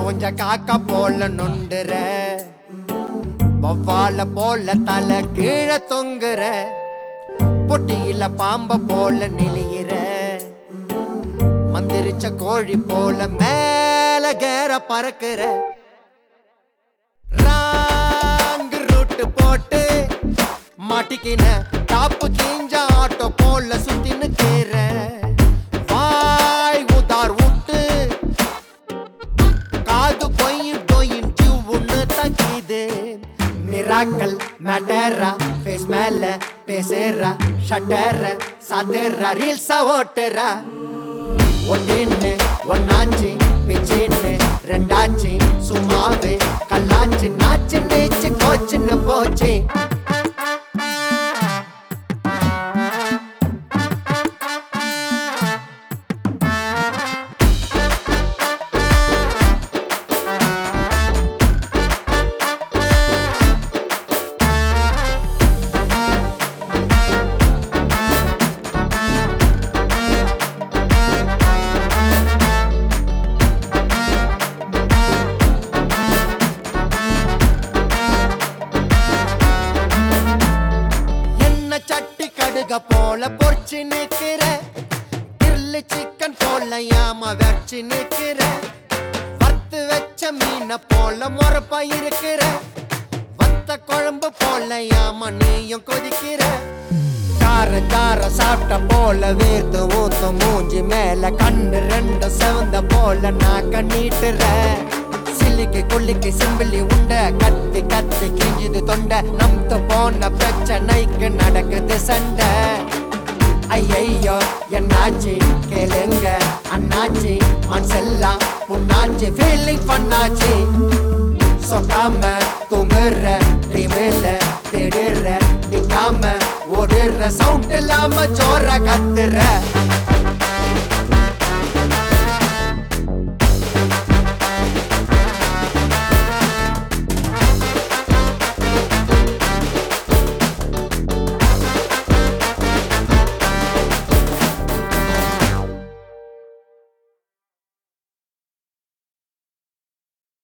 கொஞ்சம் காக்கா போல நொண்டுற வவ்வால போல தலை கீழே தொங்குற பொட்டியில பாம்ப போல நெளியிற மந்திரிச்ச கோழி போல மேல கேர பறக்குற ராங்கு ரூட்டு போட்டு மாட்டிக்கின டாப்பு கீஞ்ச ஆட்டோ போல சுத்தின்னு கேற வாய் உதார் விட்டு காது கொயின் கொயின் ஒண்ணு தக்கிது மிராக்கல் மேட்டரா ஃபேஸ் மேல பேசுறா ஷட்டர சாத்துறா ரீல்ஸா ஓட்டுறா ஒன்னு ஒன்னாச்சு பிச்சின்னு ரெண்டாச்சு சும்மாவே கல்லாச்சு நாச்சு நீச்சு கோச்சுன்னு போச்சு என்ன சட்டி கடுக போல பொறிச்சு நிக்கிற கிரில்லு சிக்கன் போல ஏமா வச்சு நிக்கிற வறுத்து வச்ச மீனை போல முறப்பா இருக்கிற வத்த குழம்பு போல ஏமா நீயும் கொதிக்கிற கார கார சாப்பிட்ட போல வேர்த்து ஊத்து மூஞ்சி மேல கண்ணு ரெண்டு செவந்த போல நான் கண்ணீட்டுற சில்லிக்கு குள்ளிக்கு சிம்பிளி உண்ட கத்தி கத்தி கிஞ்சுது தொண்டை நம்து போன பிரச்சனைக்கு நடக்குது சண்டை ஐயையோ என்னாச்சு கேளுங்க அண்ணாச்சி மனசெல்லாம் புண்ணாச்சு ஃபீலிங் பண்ணாச்சு சொல்லாம தூங்குற ட்ரீமில் தேடுற நிக்காம ஓடுற சவுண்ட் இல்லாம ஜோர கத்துற